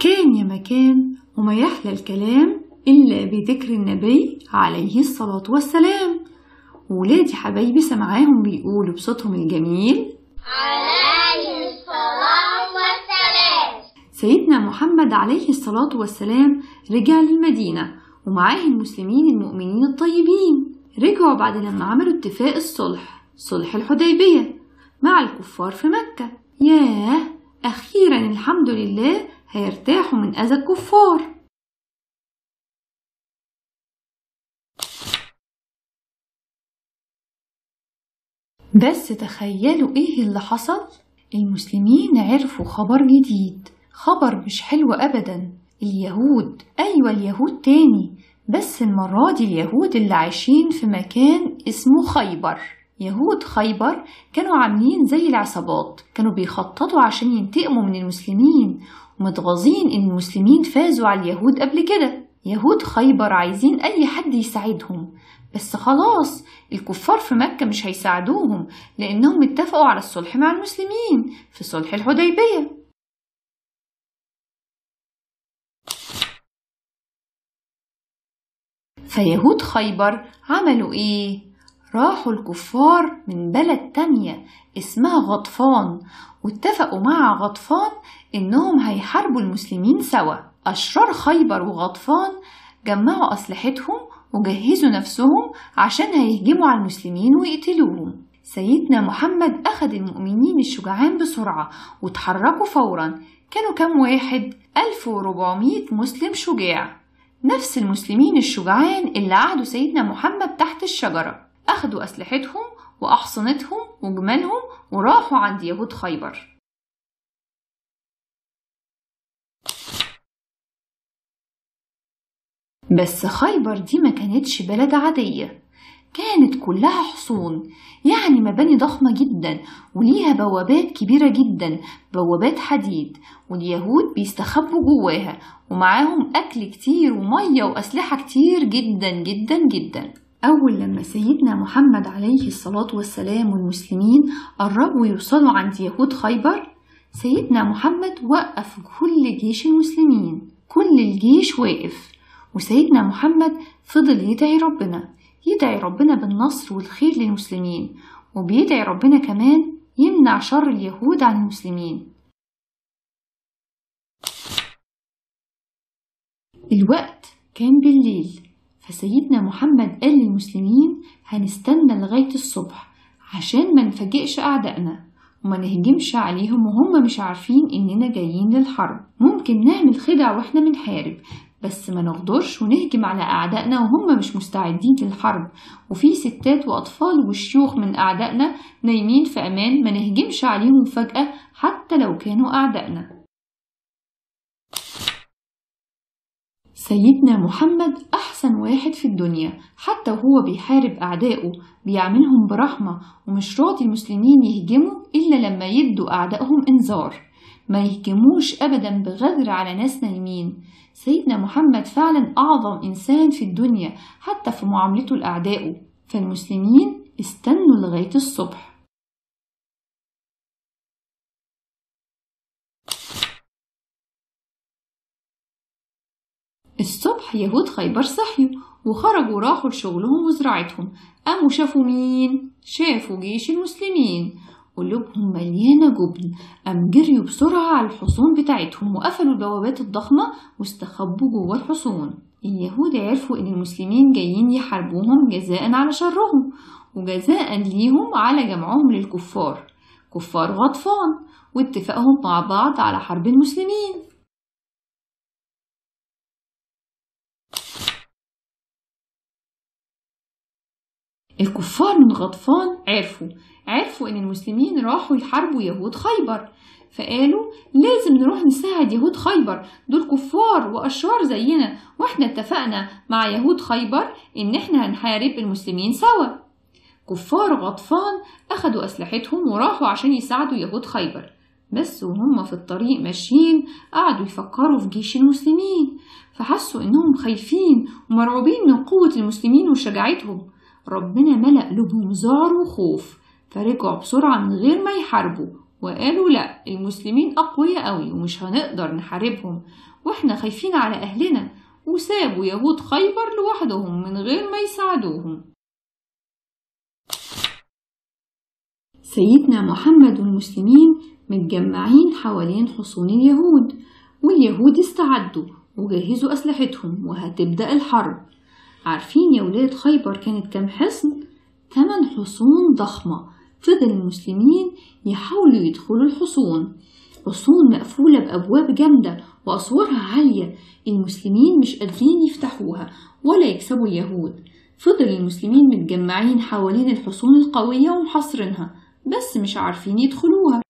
كان يا مكان وما يحلى الكلام إلا بذكر النبي عليه الصلاة والسلام ولادي حبايبي سمعاهم بيقولوا بصوتهم الجميل عليه الصلاة والسلام سيدنا محمد عليه الصلاة والسلام رجع للمدينة ومعاه المسلمين المؤمنين الطيبين رجعوا بعد لما عملوا اتفاق الصلح صلح الحديبية مع الكفار في مكة ياه أخيرا الحمد لله هيرتاحوا من أذى الكفار بس تخيلوا ايه اللي حصل المسلمين عرفوا خبر جديد خبر مش حلو ابدا اليهود ايوه اليهود تاني بس المرة دي اليهود اللي عايشين في مكان اسمه خيبر يهود خيبر كانوا عاملين زي العصابات كانوا بيخططوا عشان ينتقموا من المسلمين ومتغاظين ان المسلمين فازوا على اليهود قبل كده يهود خيبر عايزين اي حد يساعدهم بس خلاص الكفار في مكة مش هيساعدوهم لأنهم اتفقوا على الصلح مع المسلمين في صلح الحديبية فيهود خيبر عملوا ايه؟ راحوا الكفار من بلد تانية اسمها غطفان واتفقوا مع غطفان انهم هيحاربوا المسلمين سوا اشرار خيبر وغطفان جمعوا اسلحتهم وجهزوا نفسهم عشان هيهجموا على المسلمين ويقتلوهم سيدنا محمد أخذ المؤمنين الشجعان بسرعة وتحركوا فورا كانوا كام واحد؟ 1400 مسلم شجاع نفس المسلمين الشجعان اللي قعدوا سيدنا محمد تحت الشجرة أخدوا أسلحتهم وأحصنتهم وجمالهم وراحوا عند يهود خيبر بس خيبر دي ما كانتش بلد عادية كانت كلها حصون يعني مباني ضخمة جدا وليها بوابات كبيرة جدا بوابات حديد واليهود بيستخبوا جواها ومعاهم أكل كتير ومية وأسلحة كتير جدا جدا جدا أول لما سيدنا محمد عليه الصلاة والسلام والمسلمين قربوا يوصلوا عند يهود خيبر سيدنا محمد وقف كل جيش المسلمين كل الجيش واقف وسيدنا محمد فضل يدعي ربنا يدعي ربنا بالنصر والخير للمسلمين وبيدعي ربنا كمان يمنع شر اليهود عن المسلمين الوقت كان بالليل فسيدنا محمد قال للمسلمين هنستنى لغاية الصبح عشان ما نفاجئش أعدائنا وما نهجمش عليهم وهم مش عارفين إننا جايين للحرب ممكن نعمل خدع وإحنا بنحارب بس ما نغدرش ونهجم على أعدائنا وهم مش مستعدين للحرب وفي ستات وأطفال وشيوخ من أعدائنا نايمين في أمان ما نهجمش عليهم فجأة حتى لو كانوا أعدائنا سيدنا محمد أحسن واحد في الدنيا حتى وهو بيحارب أعدائه بيعملهم برحمة ومش راضي المسلمين يهجموا إلا لما يدوا أعدائهم إنذار ما يهجموش أبدا بغدر على ناس نايمين سيدنا محمد فعلا أعظم إنسان في الدنيا حتى في معاملته لأعدائه فالمسلمين استنوا لغاية الصبح الصبح يهود خيبر صحيوا وخرجوا راحوا لشغلهم وزراعتهم قاموا شافوا مين؟ شافوا جيش المسلمين قلوبهم مليانة جبن قام جريوا بسرعة على الحصون بتاعتهم وقفلوا البوابات الضخمة واستخبوا جوه الحصون اليهود عرفوا إن المسلمين جايين يحاربوهم جزاء على شرهم وجزاء ليهم على جمعهم للكفار كفار غطفان واتفاقهم مع بعض على حرب المسلمين الكفار من غطفان عرفوا عرفوا ان المسلمين راحوا يحاربوا يهود خيبر فقالوا لازم نروح نساعد يهود خيبر دول كفار واشرار زينا واحنا اتفقنا مع يهود خيبر ان احنا هنحارب المسلمين سوا كفار غطفان اخدوا اسلحتهم وراحوا عشان يساعدوا يهود خيبر بس وهم في الطريق ماشيين قعدوا يفكروا في جيش المسلمين فحسوا انهم خايفين ومرعوبين من قوة المسلمين وشجاعتهم ربنا ملأ قلوبهم ذعر وخوف فرجعوا بسرعة من غير ما يحاربوا وقالوا لا المسلمين أقوياء قوي ومش هنقدر نحاربهم وإحنا خايفين على أهلنا وسابوا يهود خيبر لوحدهم من غير ما يساعدوهم سيدنا محمد والمسلمين متجمعين حوالين حصون اليهود واليهود استعدوا وجهزوا أسلحتهم وهتبدأ الحرب عارفين يا ولاد خيبر كانت كام حصن؟ تمن حصون ضخمة فضل المسلمين يحاولوا يدخلوا الحصون حصون مقفولة بأبواب جامدة وأسوارها عالية المسلمين مش قادرين يفتحوها ولا يكسبوا اليهود فضل المسلمين متجمعين حوالين الحصون القوية ومحاصرينها بس مش عارفين يدخلوها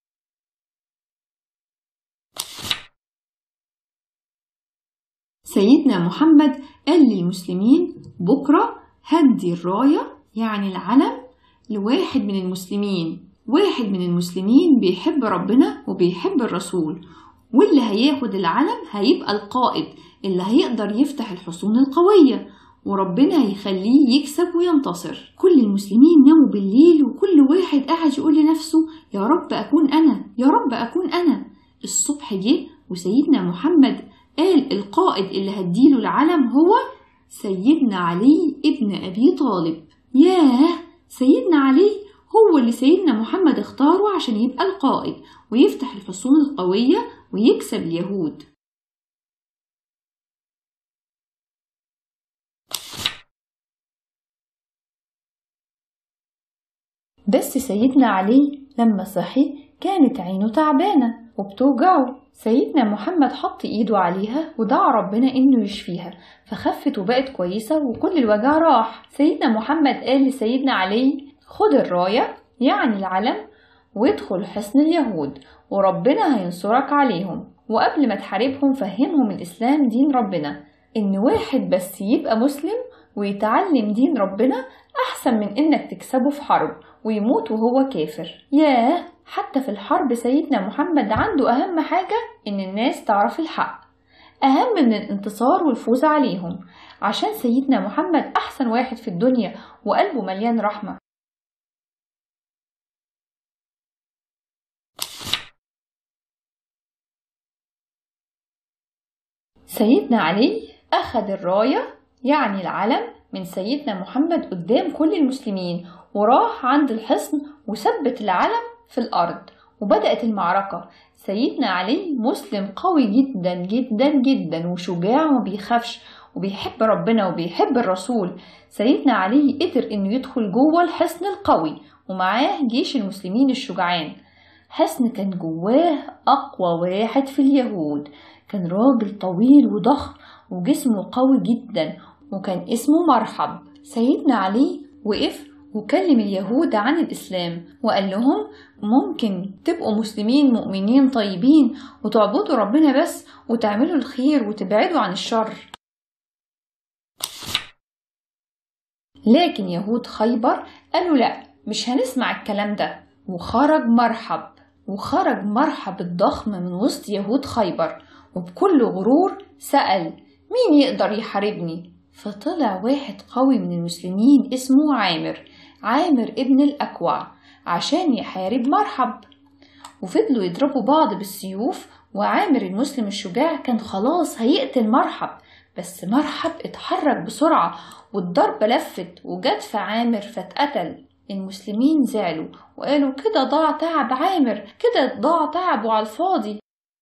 سيدنا محمد قال للمسلمين بكرة هدي الراية يعني العلم لواحد من المسلمين واحد من المسلمين بيحب ربنا وبيحب الرسول واللي هياخد العلم هيبقى القائد اللي هيقدر يفتح الحصون القوية وربنا هيخليه يكسب وينتصر كل المسلمين ناموا بالليل وكل واحد قاعد يقول لنفسه يا رب أكون أنا يا رب أكون أنا الصبح جه وسيدنا محمد قال القائد اللي هديله العلم هو سيدنا علي ابن أبي طالب ياه سيدنا علي هو اللي سيدنا محمد اختاره عشان يبقى القائد ويفتح الحصون القوية ويكسب اليهود بس سيدنا علي لما صحي كانت عينه تعبانة وبتوجعه سيدنا محمد حط ايده عليها ودعا ربنا انه يشفيها فخفت وبقت كويسة وكل الوجع راح سيدنا محمد قال لسيدنا علي خد الراية يعني العلم وادخل حصن اليهود وربنا هينصرك عليهم وقبل ما تحاربهم فهمهم الإسلام دين ربنا إن واحد بس يبقى مسلم ويتعلم دين ربنا أحسن من إنك تكسبه في حرب ويموت وهو كافر ياه حتى في الحرب سيدنا محمد عنده أهم حاجة إن الناس تعرف الحق أهم من الانتصار والفوز عليهم عشان سيدنا محمد أحسن واحد في الدنيا وقلبه مليان رحمة سيدنا علي أخذ الراية يعني العلم من سيدنا محمد قدام كل المسلمين وراح عند الحصن وثبت العلم في الأرض وبدأت المعركة سيدنا علي مسلم قوي جدا جدا جدا وشجاع وما بيخافش وبيحب ربنا وبيحب الرسول سيدنا علي قدر انه يدخل جوه الحصن القوي ومعاه جيش المسلمين الشجعان حصن كان جواه أقوى واحد في اليهود كان راجل طويل وضخم وجسمه قوي جدا وكان اسمه مرحب سيدنا علي وقف وكلم اليهود عن الإسلام وقال لهم ممكن تبقوا مسلمين مؤمنين طيبين وتعبدوا ربنا بس وتعملوا الخير وتبعدوا عن الشر لكن يهود خيبر قالوا لا مش هنسمع الكلام ده وخرج مرحب وخرج مرحب الضخم من وسط يهود خيبر وبكل غرور سأل مين يقدر يحاربني فطلع واحد قوي من المسلمين اسمه عامر عامر ابن الأكوع عشان يحارب مرحب وفضلوا يضربوا بعض بالسيوف وعامر المسلم الشجاع كان خلاص هيقتل مرحب بس مرحب اتحرك بسرعة والضربة لفت وجت في عامر فاتقتل المسلمين زعلوا وقالوا كده ضاع تعب عامر كده ضاع تعبه على الفاضي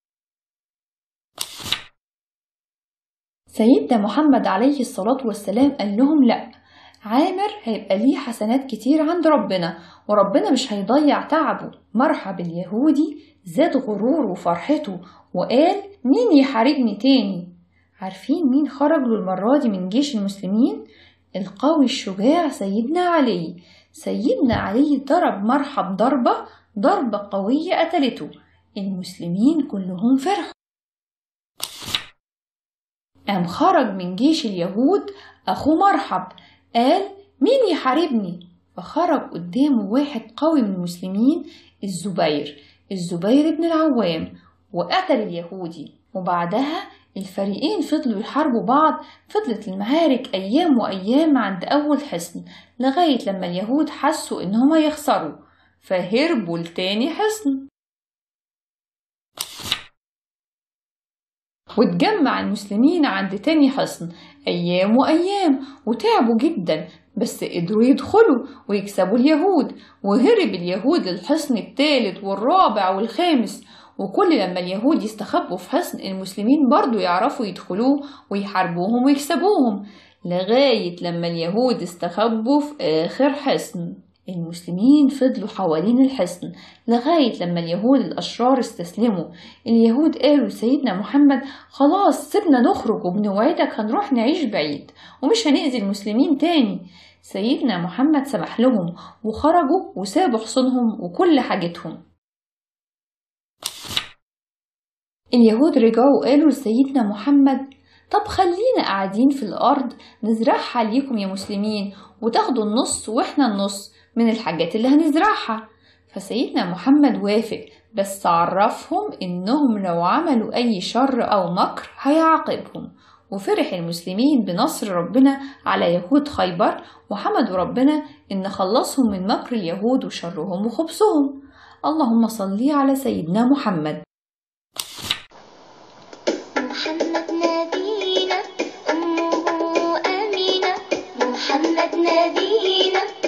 سيدنا محمد عليه الصلاة والسلام قال لهم لأ عامر هيبقى ليه حسنات كتير عند ربنا وربنا مش هيضيع تعبه مرحب اليهودي زاد غروره وفرحته وقال مين يحاربني تاني عارفين مين خرج له المرة دي من جيش المسلمين؟ القوي الشجاع سيدنا علي سيدنا علي ضرب مرحب ضربة ضربة قوية قتلته المسلمين كلهم فرحوا قام خرج من جيش اليهود أخوه مرحب قال مين يحاربني فخرج قدامه واحد قوي من المسلمين الزبير الزبير بن العوام وقتل اليهودي وبعدها الفريقين فضلوا يحاربوا بعض فضلت المعارك أيام وأيام عند أول حصن لغاية لما اليهود حسوا إنهم هيخسروا فهربوا لتاني حصن واتجمع المسلمين عند تاني حصن أيام وأيام وتعبوا جدا بس قدروا يدخلوا ويكسبوا اليهود وهرب اليهود للحصن الثالث والرابع والخامس وكل لما اليهود يستخبوا في حصن المسلمين برضو يعرفوا يدخلوه ويحاربوهم ويكسبوهم لغاية لما اليهود استخبوا في آخر حصن المسلمين فضلوا حوالين الحصن لغاية لما اليهود الأشرار استسلموا اليهود قالوا لسيدنا محمد خلاص سيبنا نخرج وبنوعدك هنروح نعيش بعيد ومش هنأذي المسلمين تاني سيدنا محمد سمح لهم وخرجوا وسابوا حصنهم وكل حاجتهم اليهود رجعوا وقالوا لسيدنا محمد طب خلينا قاعدين في الأرض نزرعها ليكم يا مسلمين وتاخدوا النص وإحنا النص من الحاجات اللي هنزرعها فسيدنا محمد وافق بس عرفهم إنهم لو عملوا أي شر أو مكر هيعاقبهم وفرح المسلمين بنصر ربنا على يهود خيبر وحمدوا ربنا إن خلصهم من مكر اليهود وشرهم وخبثهم اللهم صل على سيدنا محمد محمد نبينا أمه أمينة محمد نبينا